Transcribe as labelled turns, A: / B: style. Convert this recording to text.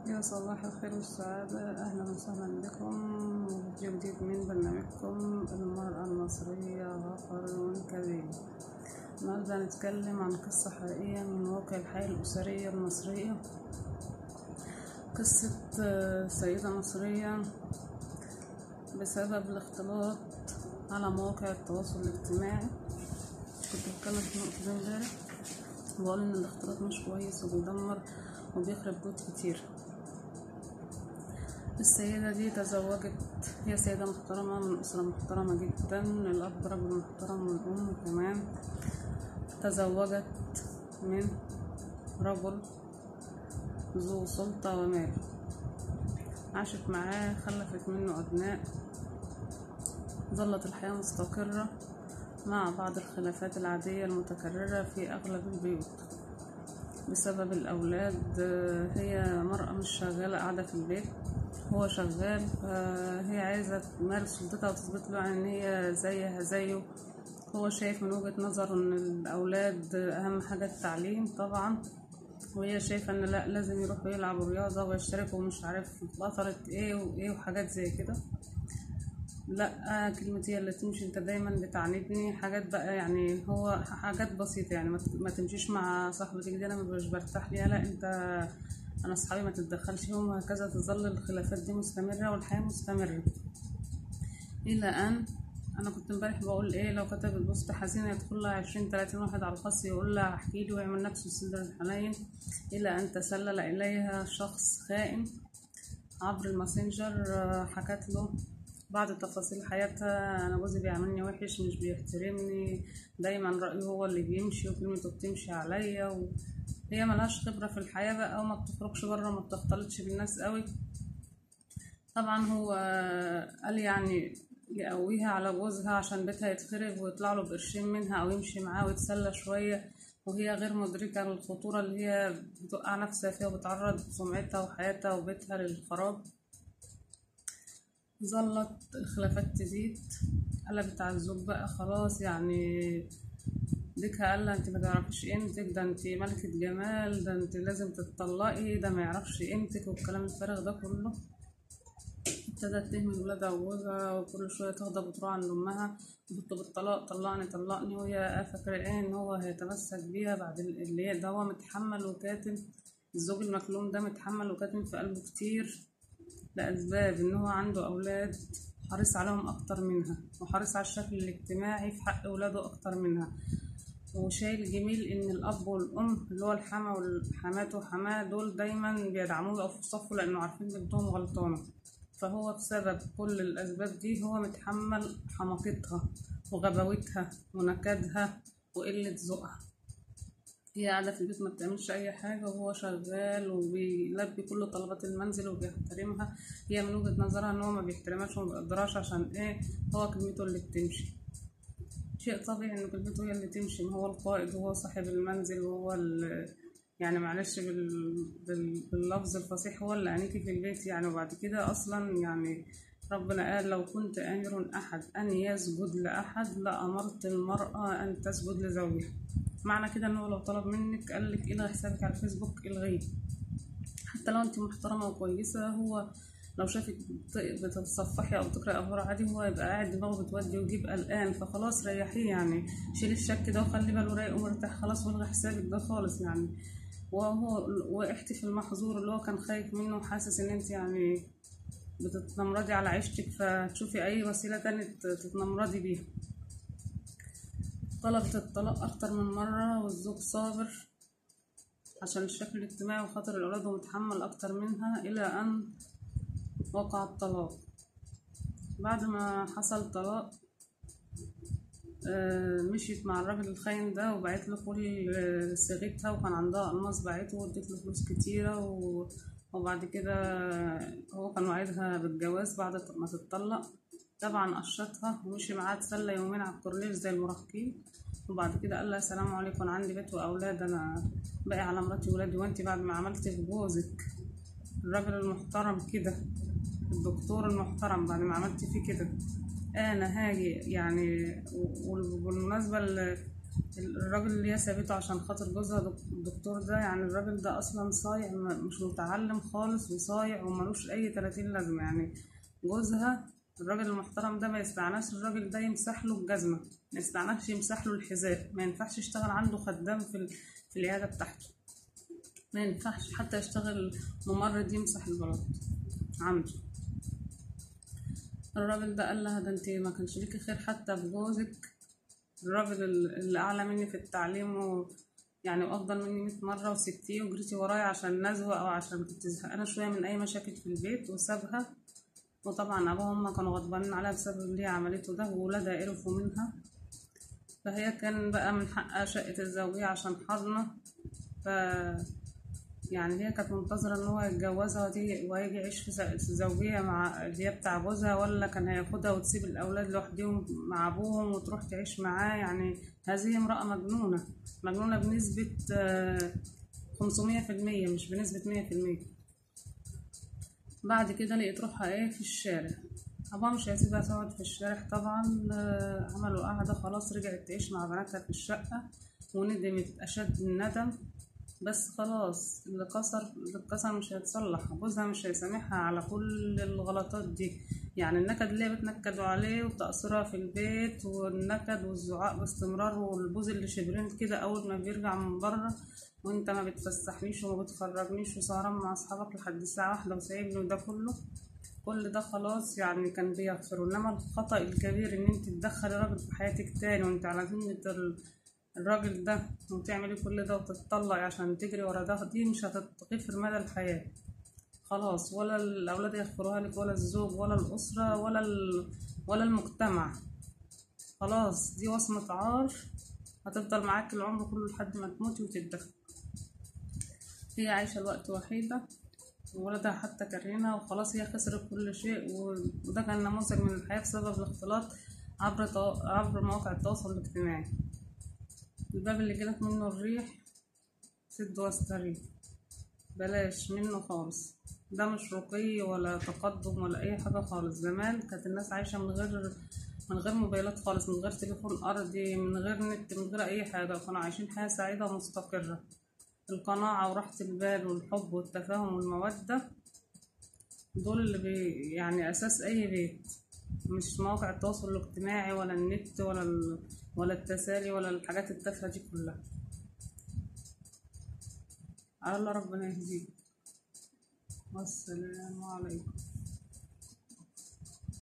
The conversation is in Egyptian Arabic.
A: يا صباح الخير والسعادة أهلا وسهلا بكم فيديو جديد من برنامجكم المرأة المصرية غفر كبير النهاردة هنتكلم عن قصة حقيقية من واقع الحياة الأسرية المصرية قصة آه، سيدة مصرية بسبب الاختلاط على مواقع التواصل الاجتماعي كنت بتكلم في نقطة دي امبارح وبقول إن الاختلاط مش كويس وبيدمر وبيخرب بيوت كتير السيدة دي تزوجت هي سيدة محترمة من أسرة محترمة جدا الأب رجل محترم والأم كمان تزوجت من رجل ذو سلطة ومال عاشت معاه خلفت منه أبناء ظلت الحياة مستقرة مع بعض الخلافات العادية المتكررة في أغلب البيوت بسبب الأولاد آه، هي مرأة مش شغالة قاعدة في البيت هو شغال فهي عايزة تمارس سلطتها وتثبت له إن هي زيها زيه هو شايف من وجهة نظره إن الأولاد أهم حاجة التعليم طبعا وهي شايفة إن لأ لازم يروحوا يلعبوا رياضة ويشتركوا مش عارف في بطلة ايه وايه وحاجات زي كده لا كلمة هي اللي تمشي انت دايما بتعاندني حاجات بقى يعني هو حاجات بسيطة يعني ما ت- ما تمشيش مع صاحبتك دي انا مش برتاح ليها لا انت انا اصحابي ما تتدخلش فيهم وهكذا تظل الخلافات دي مستمرة والحياة مستمرة الى ان انا كنت امبارح بقول ايه لو كتب البوست حزين يدخل لها عشرين تلاتين واحد على الخاص يقول لها احكي لي ويعمل نفسه الصدر الحنين الى ان تسلل اليها شخص خائن عبر الماسنجر آه، حكت له بعض تفاصيل حياتها انا جوزي بيعاملني وحش مش بيحترمني دايما رأيه هو اللي بيمشي وكلمته بتمشي عليا وهي ملهاش خبرة في الحياة بقى وما بتخرجش بره ما بتختلطش بالناس قوي طبعا هو قال يعني يقويها على جوزها عشان بيتها يتخرب ويطلع له بقرشين منها او يمشي معاه ويتسلى شوية وهي غير مدركة للخطورة اللي هي بتوقع نفسها فيها وبتعرض سمعتها وحياتها وبيتها للخراب ظلت الخلافات تزيد قلبت على الزوج بقى خلاص يعني ديكها قال لها انت ما تعرفيش قيمتك ده انت ملكة جمال ده انت لازم تتطلقي ده ما يعرفش قيمتك والكلام الفارغ ده كله ابتدت تهمل ولادها وجوزها وكل شوية تغضب وتروح عند أمها وتطلب الطلاق طلقني طلقني وهي فاكرة ايه إن هو هيتمسك بيها بعد اللي هي ده هو متحمل وكاتم الزوج المكلوم ده متحمل وكاتم في قلبه كتير لأسباب إن هو عنده أولاد حريص عليهم أكتر منها وحريص على الشكل الاجتماعي في حق ولاده أكتر منها وشايل جميل إن الأب والأم اللي هو الحما والحمات وحماه دول دايما بيدعموه أو في صفه لأنه عارفين بنتهم غلطانة فهو بسبب كل الأسباب دي هو متحمل حماقتها وغباوتها ونكدها وقلة ذوقها هي قاعدة في البيت ما بتعملش أي حاجة وهو شغال وبيلبي كل طلبات المنزل وبيحترمها هي من وجهة نظرها إن هو ما بيحترمهاش وما بيقدرهاش عشان إيه هو كلمته اللي بتمشي شيء طبيعي إن كلمته هي اللي تمشي ما هو القائد وهو صاحب المنزل وهو ال يعني معلش بال... بال... باللفظ الفصيح هو اللي عينيكي في البيت يعني وبعد كده أصلا يعني ربنا قال لو كنت آمر أحد أن يسجد لأحد لأمرت المرأة أن تسجد لزوجها معنى كده إنه لو طلب منك قال لك إلغي حسابك على الفيسبوك الغيه حتى لو انت محترمة وكويسة هو لو شافك بت- بتتصفحي او بتقرأي اخبار عادي هو يبقى قاعد دماغه بتودي ويجيب قلقان فخلاص ريحيه يعني شيل الشك ده وخلي باله رايق ومرتاح خلاص والغي حسابك ده خالص يعني وهو وقعتي في المحظور اللي هو كان خايف منه وحاسس ان انت يعني بتتنمردي على عيشتك فتشوفي اي وسيلة تانية ت- تتنمردي بيها طلبت الطلاق اكتر من مرة والزوج صابر عشان الشكل الاجتماعي وخاطر الأولاد ومتحمل أكتر منها إلى أن وقع الطلاق بعد ما حصل طلاق آه، مشيت مع الراجل الخاين ده وبعت له كل آه، صيغتها وكان عندها ألماس بعته واديت له فلوس كتيرة و... وبعد كده هو كان وعدها بالجواز بعد ما تتطلق طبعا قشطها ومشي معاها اتسلى يومين على الكورنيش زي المراهقين وبعد كده قال لها السلام عليكم أنا عندي بيت وأولاد أنا باقي على مراتي وولادي وأنت بعد ما عملت في جوزك الراجل المحترم كده الدكتور المحترم بعد ما عملت فيه كده انا هاجي يعني و- وبالمناسبة ال- الراجل اللي هي سابته عشان خاطر جوزها دك- الدكتور ده يعني الراجل ده اصلا صايع م- مش متعلم خالص وصايع وملوش اي تلاتين لازمة يعني جوزها الراجل المحترم ده ما يستعناش الراجل ده يمسح له الجزمة ما يستعناش يمسح له الحذاء ما ينفعش يشتغل عنده خدام في ال- في العيادة بتاعته ما ينفعش حتى يشتغل ممرض يمسح البلاط عنده الراجل ده قال لها ده انت ما كانش ليكي خير حتى في جوزك الراجل ال- اللي اعلى مني في التعليم و يعني وافضل مني 100 مره وسبتيه وجريتي ورايا عشان نزوه او عشان كنت زهقانه شويه من اي مشاكل في البيت وسابها وطبعا ابوها وامها كانوا غضبانين عليها بسبب اللي هي عملته ده وولادها قرفوا منها فهي كان بقى من حقها شقة الزوجية عشان حضنة ف يعني هي كانت منتظرة ان هو يتجوزها وتيجي وهيجي يعيش في ز- في زوجية مع اللي هي بتاع جوزها ولا كان هياخدها وتسيب الأولاد لوحدهم مع أبوهم وتروح تعيش معاه يعني هذه امرأة مجنونة مجنونة بنسبة خمسمية في المية مش بنسبة مية في المية بعد كده لقيت روحها ايه في الشارع أبوها مش هيسيبها تقعد في الشارع طبعا آه، عملوا قعدة خلاص رجعت تعيش مع بناتها في الشقة وندمت أشد الندم بس خلاص اللي كسر اللي اتكسر مش هيتصلح جوزها مش هيسامحها على كل الغلطات دي يعني النكد اللي هي بتنكدوا عليه وتقصيرها في البيت والنكد والزعاق باستمرار والبوز اللي شبرين كده أول ما بيرجع من بره وانت ما بتفسحنيش وما بتخرجنيش وسهران مع اصحابك لحد الساعة واحدة وسايبني وده كله كل ده خلاص يعني كان بيغفر انما الخطأ الكبير ان انت تدخلي راجل في حياتك تاني وانت على ذمة ال- الراجل ده وتعملي كل ده وتتطلقي عشان تجري ورا ده دي مش هتتغفر مدى الحياة خلاص ولا الأولاد يغفروها لك ولا الزوج ولا الأسرة ولا ال... ولا المجتمع خلاص دي وصمة عار هتفضل معاك العمر كله لحد ما تموتي وتدفن هي عايشة الوقت وحيدة وولدها حتى كرهنا وخلاص هي خسرت كل شيء و- وده كان نموذج من الحياة بسبب الاختلاط عبر تو... عبر مواقع التواصل الاجتماعي الباب اللي جالك منه الريح سد واستريح بلاش منه خالص ده مش رقي ولا تقدم ولا اي حاجة خالص زمان كانت الناس عايشة من غير من غير موبايلات خالص من غير تليفون ارضي من غير نت من غير اي حاجة كانوا عايشين حياة سعيدة ومستقرة القناعة وراحة البال والحب والتفاهم والمودة دول اللي بي يعني أساس أي بيت مش مواقع التواصل الاجتماعي ولا النت ولا ال... ولا التسالي ولا الحاجات التافهة دي كلها على الله ربنا يهديك والسلام عليكم